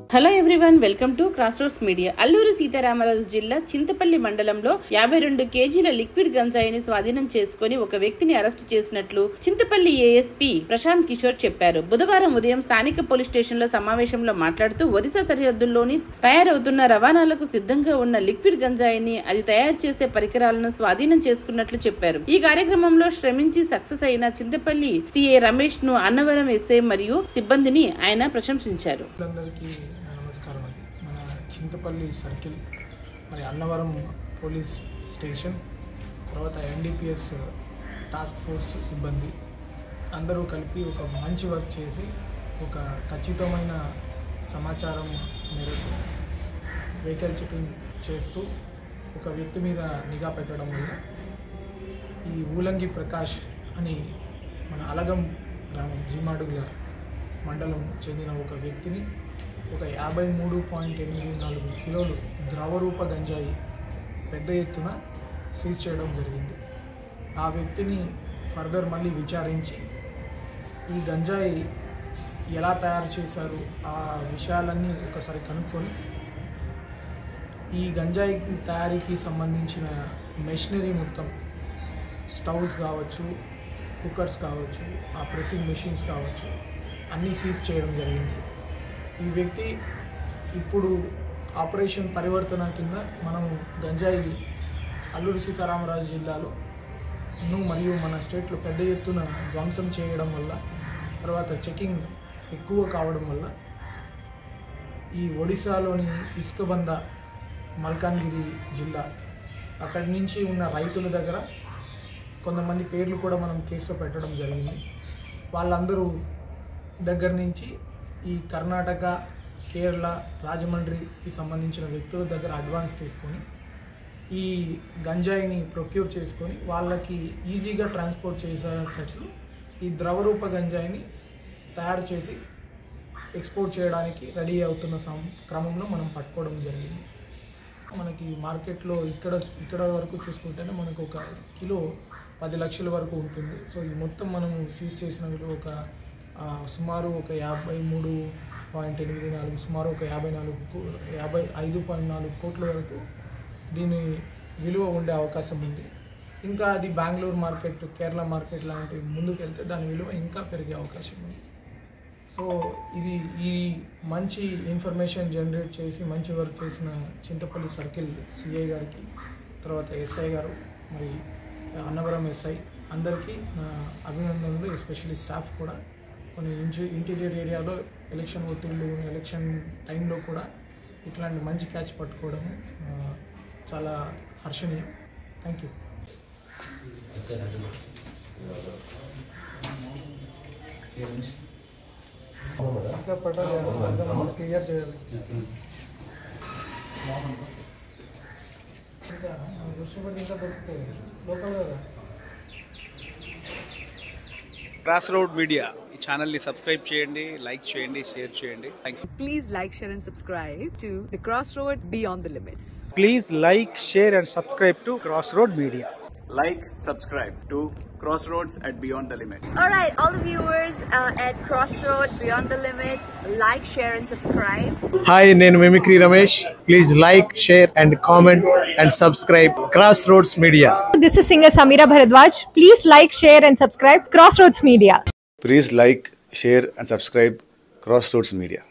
Hello everyone welcome to cross roads media Alluri Sitarama జిల్లా చింతపల్లి మండలంలో యాభై రెండు కేజీల లిక్విడ్ గంజాయిని స్వాధీనం చేసుకుని ఒక వ్యక్తిని అరెస్టు చేసినట్లు చింతపల్లి ఏఎస్పీ ప్రశాంత్ కిషోర్ చెప్పారు బుధవారం ఉదయం స్థానిక పోలీస్ స్టేషన్ లో సమావేశంలో మాట్లాడుతూ ఒరిస్సా సరిహద్దుల్లోని తయారవుతున్న రవాణాలకు సిద్ధంగా ఉన్న లిక్విడ్ గంజాయిని అది తయారు చేసే పరికరాలను స్వాధీనం చేసుకున్నట్లు చెప్పారు ఈ కార్యక్రమంలో శ్రమించి సక్సెస్ అయిన చింతపల్లి సిఏ రమేష్ ను అన్నవరం ఎస్ఐ మరియు సిబ్బందిని ఆయన ప్రశంసించారు అందరికీ నా నమస్కారం అండి మన చింతపల్లి సర్కిల్ మరి అన్నవరం పోలీస్ స్టేషన్ తర్వాత ఎన్డీపీఎస్ టాస్క్ ఫోర్స్ సిబ్బంది అందరూ కలిపి ఒక మంచి వర్క్ చేసి ఒక ఖచ్చితమైన సమాచారం మేరకు వెహికల్ చెకింగ్ చేస్తూ ఒక వ్యక్తి మీద నిఘా పెట్టడం వల్ల ఈ ఊలంగి ప్రకాష్ అని మన అలగం గ్రామం జీమాడుగుల మండలం చెందిన ఒక వ్యక్తిని ఒక యాభై మూడు పాయింట్ ఎనిమిది నాలుగు కిలోలు ద్రవరూప గంజాయి పెద్ద ఎత్తున సీజ్ చేయడం జరిగింది ఆ వ్యక్తిని ఫర్దర్ మళ్ళీ విచారించి ఈ గంజాయి ఎలా తయారు చేశారు ఆ విషయాలన్నీ ఒకసారి కనుక్కొని ఈ గంజాయి తయారీకి సంబంధించిన మెషినరీ మొత్తం స్టవ్స్ కావచ్చు కుక్కర్స్ కావచ్చు ఆ ప్రెస్సింగ్ మెషిన్స్ కావచ్చు అన్నీ సీజ్ చేయడం జరిగింది ఈ వ్యక్తి ఇప్పుడు ఆపరేషన్ పరివర్తన కింద మనము గంజాయి అల్లూరి సీతారామరాజు జిల్లాలో ను మరియు మన స్టేట్లో పెద్ద ఎత్తున ధ్వంసం చేయడం వల్ల తర్వాత చెకింగ్ ఎక్కువ కావడం వల్ల ఈ ఒడిశాలోని ఇసుకబంద మల్కాన్గిరి జిల్లా అక్కడి నుంచి ఉన్న రైతుల దగ్గర కొంతమంది పేర్లు కూడా మనం కేసులో పెట్టడం జరిగింది వాళ్ళందరూ దగ్గర నుంచి ఈ కర్ణాటక కేరళ రాజమండ్రికి సంబంధించిన వ్యక్తుల దగ్గర అడ్వాన్స్ తీసుకొని ఈ గంజాయిని ప్రొక్యూర్ చేసుకొని వాళ్ళకి ఈజీగా ట్రాన్స్పోర్ట్ చేసేటట్లు ఈ ద్రవరూప గంజాయిని తయారు చేసి ఎక్స్పోర్ట్ చేయడానికి రెడీ అవుతున్న సం క్రమంలో మనం పట్టుకోవడం జరిగింది మనకి మార్కెట్లో ఇక్కడ ఇక్కడ వరకు చూసుకుంటేనే మనకు ఒక కిలో పది లక్షల వరకు ఉంటుంది సో ఈ మొత్తం మనం సీజ్ చేసిన విలువ ఒక ఆ, సుమారు ఒక యాభై మూడు పాయింట్ ఎనిమిది నాలుగు సుమారు ఒక యాభై నాలుగు కో- యాభై ఐదు పాయింట్ నాలుగు కోట్ల వరకు దీని విలువ ఉండే అవకాశం ఉంది ఇంకా అది బెంగళూరు మార్కెట్ కేరళ మార్కెట్ లాంటి ముందుకెళ్తే దాని విలువ ఇంకా పెరిగే అవకాశం ఉంది సో ఇది ఈ మంచి ఇన్ఫర్మేషన్ జనరేట్ చేసి మంచి వర్క్ చేసిన చింతపల్లి సర్కిల్ సిఐ గారికి తర్వాత ఎస్ఐ గారు మరి అన్నవరం ఎస్ఐ అందరికీ నా అభినందనలు ఎస్పెషల్లీ స్టాఫ్ కూడా కొన్ని ఇంటి ఇంటీరియర్ ఏరియాలో ఎలక్షన్ ఒత్తిళ్ళు ఎలక్షన్ టైంలో కూడా ఇట్లాంటి మంచి క్యాచ్ పట్టుకోవడం ఆ, చాలా హర్షణీయం థ్యాంక్ యూ సార్ పట్టాలి క్లియర్ చేయాలి ఇంకా దృష్టి పెట్టి ఇంకా దొరుకుతాయి లోకల్ కదా క్రాస్ రోడ్ మీడియా ఈ ఛానల్ని సబ్స్క్రైబ్ చేయండి లైక్ చేయండి షేర్ చేయండి thank you Please like, share, and subscribe to The Crossroad Beyond the Limits. Please like, share, and subscribe to Crossroad Media. like, subscribe to Crossroads at Beyond the Limit. All right, all the viewers uh, at Crossroad Beyond the Limits, like, share, and subscribe. హాయ్ నేను mimicry Ramesh please like share and comment and subscribe cross roads media This is singer Samira Bharadwaj. Please like, share, and subscribe Crossroads Media. Please like, share, and subscribe Crossroads Media.